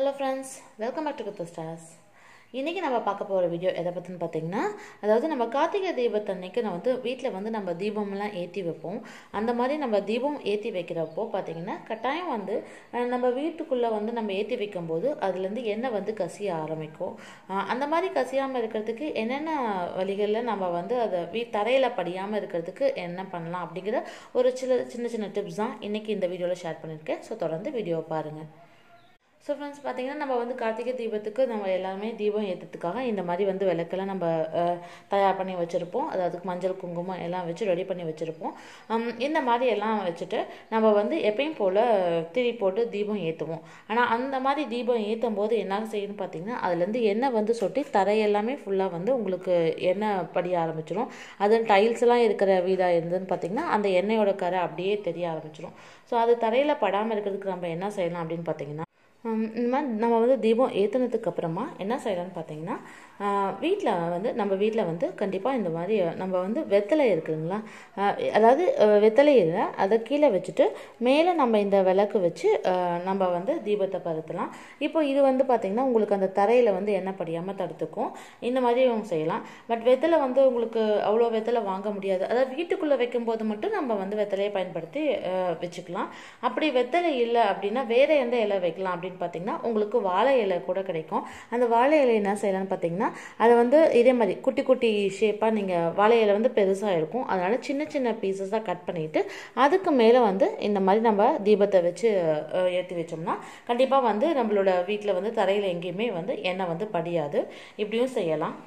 hello friends welcome back to Kuthu stars இன்றைக்கி நம்ம பார்க்க போகிற வீடியோ எதை பற்றின்னு பார்த்தீங்கன்னா அதாவது நம்ம கார்த்திகை தீபத்தன்னைக்கு நான் வந்து வீட்டில் வந்து நம்ம தீபம்லாம் ஏற்றி வைப்போம் அந்த மாதிரி நம்ம தீபம் ஏற்றி வைக்கிறப்போ பார்த்தீங்கன்னா கட்டாயம் வந்து அஹ், நம்ம வீட்டுக்குள்ளே வந்து நம்ம ஏற்றி வைக்கும்போது அதுலேருந்து எண்ணெய் வந்து கசிய ஆரம்பிக்கும் அஹ், அந்த மாதிரி கசியாமல் இருக்கிறதுக்கு என்னென்ன வழிகளில் நம்ம வந்து அதை வீ தரையில் படியாமல் இருக்கிறதுக்கு என்ன பண்ணலாம் அப்படிங்கிற ஒரு சில சின்ன சின்ன டிப்ஸ் தான் இன்றைக்கி இந்த வீடியோவில் ஷேர் பண்ணியிருக்கேன் ஸோ தொடர்ந்து வீடியோவை பாருங்கள் ஸோ ஃப்ரெண்ட்ஸ் பார்த்தீங்கன்னா நம்ம வந்து கார்த்திகை தீபத்துக்கு நம்ம எல்லாருமே தீபம் ஏற்றுறதுக்காக இந்த மாதிரி வந்து விளக்கெல்லாம் நம்ம அஹ், தயார் பண்ணி வச்சுருப்போம் அது அதுக்கு மஞ்சள் குங்குமம் எல்லாம் வச்சு ரெடி பண்ணி வச்சுருப்போம் ஹம், இந்த மாதிரி எல்லாம் வச்சுட்டு நம்ம வந்து எப்பயும் போல் திரி போட்டு தீபம் ஏற்றுவோம் ஆனால் அந்த மாதிரி தீபம் ஏற்றும் போது என்ன செய்யணும்னு பார்த்தீங்கன்னா அதுலேருந்து எண்ணெய் வந்து சொட்டி தரையெல்லாமே ஃபுல்லாக வந்து உங்களுக்கு எண்ணெய் படிய ஆரம்பிச்சிடும் அது டைல்ஸ் எல்லாம் இருக்கிற வீடாக இருந்ததுன்னு பார்த்தீங்கன்னா அந்த எண்ணெயோட கரை அப்படியே தெரிய ஆரம்பிச்சிடும் ஸோ அது தரையில் படாமல் இருக்கிறதுக்கு நம்ம என்ன செய்யலாம் அப்படின்னு பார்த்தீங்கன்னா ஹம், இந்த மாதிரி நம்ம வந்து தீபம் ஏற்றுனதுக்கு அப்புறமா என்ன செய்யலாம்னு பார்த்தீங்கன்னா வீட்டில் வந்து நம்ம வீட்டில் வந்து கண்டிப்பாக இந்த மாதிரி நம்ம வந்து வெத்தலை இருக்குதுங்களா ஆஹ், அதாவது அஹ், வெத்தலையில் அதை கீழே வச்சுட்டு மேலே நம்ம இந்த விளக்கு வச்சு ஆஹ், நம்ம வந்து தீபத்தை பருத்தலாம் இப்போ இது வந்து பார்த்திங்கன்னா உங்களுக்கு அந்த தரையில் வந்து எண்ணெய் படியாமல் தடுத்துக்கும் இந்த மாதிரி அவங்க செய்யலாம் பட் வெத்தலை வந்து உங்களுக்கு அவ்வளோ வெத்தலை வாங்க முடியாது அதாவது வீட்டுக்குள்ளே வைக்கும்போது மட்டும் நம்ம வந்து வெத்தலையை பயன்படுத்தி ஆஹ், வச்சுக்கலாம் அப்படி வெத்தலை இல்லை அப்படின்னா வேறு எந்த இலை வைக்கலாம் அப்படின்னு பார்த்தீங்கன்னா உங்களுக்கு வாழை இலை கூட கிடைக்கும் அந்த வாழை இலை என்ன செய்யலாம்னு பார்த்தீங்கன்னா அதை வந்து இதே மாதிரி குட்டி குட்டி ஷேப்பாக நீங்கள் வாழை இலை வந்து பெருசாக இருக்கும் அதனால் சின்ன சின்ன பீசஸாக கட் பண்ணிவிட்டு அதுக்கு மேலே வந்து இந்த மாதிரி நம்ம தீபத்தை வச்சு ஏற்றி வச்சோம்னா கண்டிப்பாக வந்து நம்மளோட வீட்டில் வந்து தரையில் எங்கேயுமே வந்து எண்ணெய் வந்து படியாது இப்படியும் செய்யலாம்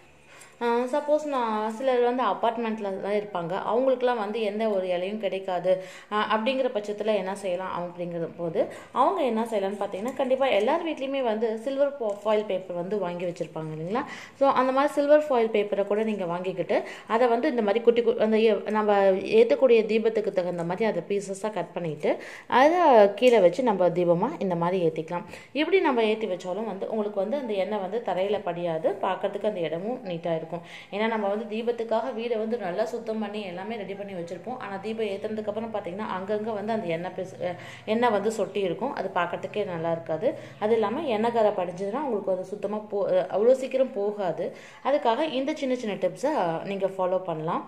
சப்போஸ் நான் சிலர் வந்து அப்பார்ட்மெண்ட்டில் தான் இருப்பாங்க அவங்களுக்குலாம் வந்து எந்த ஒரு இலையும் கிடைக்காது அஹ் அப்படிங்கிற பட்சத்தில் என்ன செய்யலாம் அப்படிங்கிற போது அவங்க என்ன செய்யலாம்னு பார்த்தீங்கன்னா கண்டிப்பாக எல்லார் வீட்லேயுமே வந்து சில்வர் ஃபாயில் பேப்பர் வந்து வாங்கி வச்சுருப்பாங்க இல்லைங்களா ஸோ அந்த மாதிரி சில்வர் ஃபாயில் பேப்பரை கூட நீங்கள் வாங்கிக்கிட்டு அதை வந்து இந்த மாதிரி குட்டி கு- அந்த எ- நம்ம ஏற்றக்கூடிய தீபத்துக்கு தகுந்த மாதிரி அதை பீசஸாக கட் பண்ணிவிட்டு அதை கீழே வச்சு நம்ம தீபமாக இந்த மாதிரி ஏற்றிக்கலாம் இப்படி நம்ம ஏற்றி வச்சாலும் வந்து உங்களுக்கு வந்து அந்த எண்ணெய் வந்து தரையில் படியாது பார்க்கறதுக்கு அந்த இடமும் நீட்டாக இருக்கும் ஏன்னா நம்ம வந்து தீபத்துக்காக வீடை வந்து நல்லா சுத்தம் பண்ணி எல்லாமே ரெடி பண்ணி வச்சுருப்போம் ஆனால் தீபம் ஏற்றுனதுக்கு அப்புறம் பார்த்தீங்கன்னா அங்கங்கே வந்து அந்த எண்ணெய் பிசு அஹ் எண்ணெய் வந்து சொட்டி இருக்கும் அது பார்க்கறதுக்கே நல்லா இருக்காது அது இல்லாமல் எண்ணெய் கரை படிஞ்சதுன்னா உங்களுக்கு அது சுத்தமாக போ அஹ் அவ்வளோ சீக்கிரம் போகாது அதுக்காக இந்த சின்ன சின்ன டிப்ஸை நீங்கள் ஃபாலோ பண்ணலாம்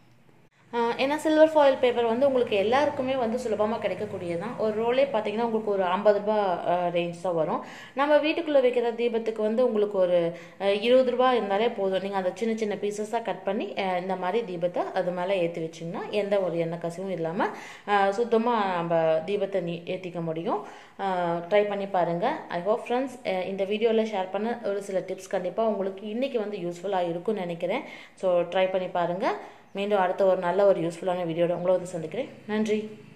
ஆஹ் ஏன்னா சில்வர் ஃபாயில் பேப்பர் வந்து உங்களுக்கு எல்லாருக்குமே வந்து சுலபமாக கிடைக்கக்கூடியதான் ஒரு ரோலே பார்த்தீங்கன்னா உங்களுக்கு ஒரு ஐம்பது ரூபா ரேஞ்ச் தான் வரும் நம்ம வீட்டுக்குள்ளே வைக்கிற தீபத்துக்கு வந்து உங்களுக்கு ஒரு அஹ், இருபது ரூபா இருந்தாலே போதும் நீங்கள் அதை சின்ன சின்ன பீசஸாக கட் பண்ணி அஹ், இந்த மாதிரி தீபத்தை அது மேலே ஏற்றி வச்சிங்கன்னா எந்த ஒரு எண்ணெய் கசிவும் இல்லாமல் சுத்தமாக நம்ம தீபத்தை நீ ஏற்றிக்க முடியும் ட்ரை பண்ணி பாருங்கள் ஐ ஹோப் ஃப்ரெண்ட்ஸ் இந்த வீடியோவில் ஷேர் பண்ண ஒரு சில டிப்ஸ் கண்டிப்பாக உங்களுக்கு இன்றைக்கி வந்து யூஸ்ஃபுல்லாக இருக்கும்னு நினைக்கிறேன் ஸோ ட்ரை பண்ணி பாருங்கள் மீண்டும் அடுத்த ஒரு நல்ல ஒரு யூஸ்ஃபுல்லான வீடியோட உங்களை வந்து சந்திக்கிறேன் நன்றி